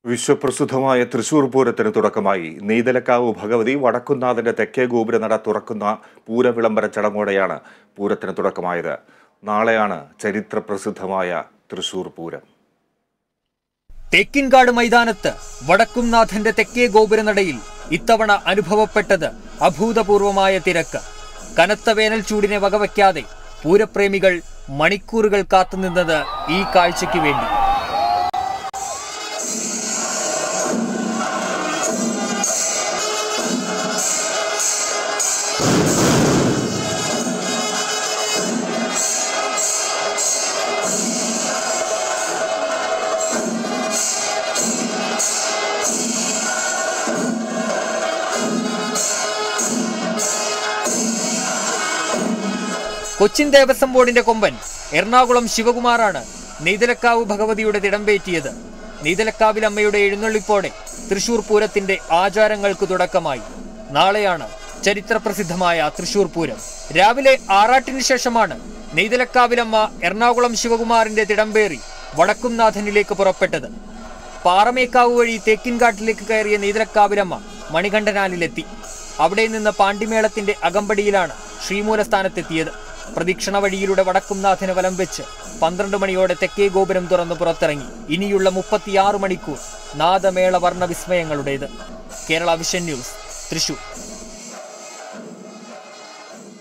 വിശ്വപ്രസിദ്ധമായ തൃശൂർ പൂരത്തിന് തുടക്കമായി നെയ്തലക്കാവ് ഭഗവതി വടക്കുന്നാഥന്റെ തെക്കേ ഗോപുരനട തുറക്കുന്ന പൂരവിളംബര ചടങ്ങോടെയാണ് പൂരത്തിന് തുടക്കമായത് നാളെയാണ് ചരിത്രപ്രസിദ്ധമായ തൃശൂർ പൂരം തേക്കിൻകാട് മൈതാനത്ത് വടക്കുംനാഥന്റെ തെക്കേ ഗോപുരനടയിൽ ഇത്തവണ അനുഭവപ്പെട്ടത് അഭൂതപൂർവമായ തിരക്ക് കനത്ത വേനൽ ചൂടിനെ വകവയ്ക്കാതെ പൂരപ്രേമികൾ മണിക്കൂറുകൾ കാത്തുനിന്നത് ഈ കാഴ്ചയ്ക്ക് വേണ്ടി കൊച്ചിൻ ദേവസ്വം ബോർഡിന്റെ കൊമ്പൻ എറണാകുളം ശിവകുമാറാണ് നെയ്തലക്കാവ് ഭഗവതിയുടെ തിടമ്പേറ്റിയത് നെയ്തലക്കാവിൽ അമ്മയുടെ എഴുന്നള്ളിപ്പോടെ തൃശൂർ പൂരത്തിന്റെ ആചാരങ്ങൾക്ക് തുടക്കമായി നാളെയാണ് ചരിത്രപ്രസിദ്ധമായ തൃശൂർ പൂരം രാവിലെ ആറാട്ടിന് ശേഷമാണ് നെയ്തലക്കാവിലമ്മ എറണാകുളം ശിവകുമാറിന്റെ തിടമ്പേറി വടക്കുംനാഥനിലേക്ക് പുറപ്പെട്ടത് പാറമേക്കാവ് വഴി തേക്കിൻകാട്ടിലേക്ക് കയറിയ നെയ്തലക്കാവിലമ്മ മണികണ്ഠനാലിലെത്തി അവിടെ നിന്ന് പാണ്ടിമേളത്തിന്റെ അകമ്പടിയിലാണ് ശ്രീമൂലസ്ഥാനത്തെത്തിയത് പ്രദക്ഷിണ വഴിയിലൂടെ വടക്കുംനാഥന് വലം വെച്ച് പന്ത്രണ്ട് മണിയോടെ തെക്കേ ഗോപുരം തുറന്ന് പുറത്തിറങ്ങി ഇനിയുള്ള മുപ്പത്തിയാറ് മണിക്കൂർ നാദമേള വർണ്ണ വിസ്മയങ്ങളുടേത് കേരള വിഷൻ ന്യൂസ് തൃശൂർ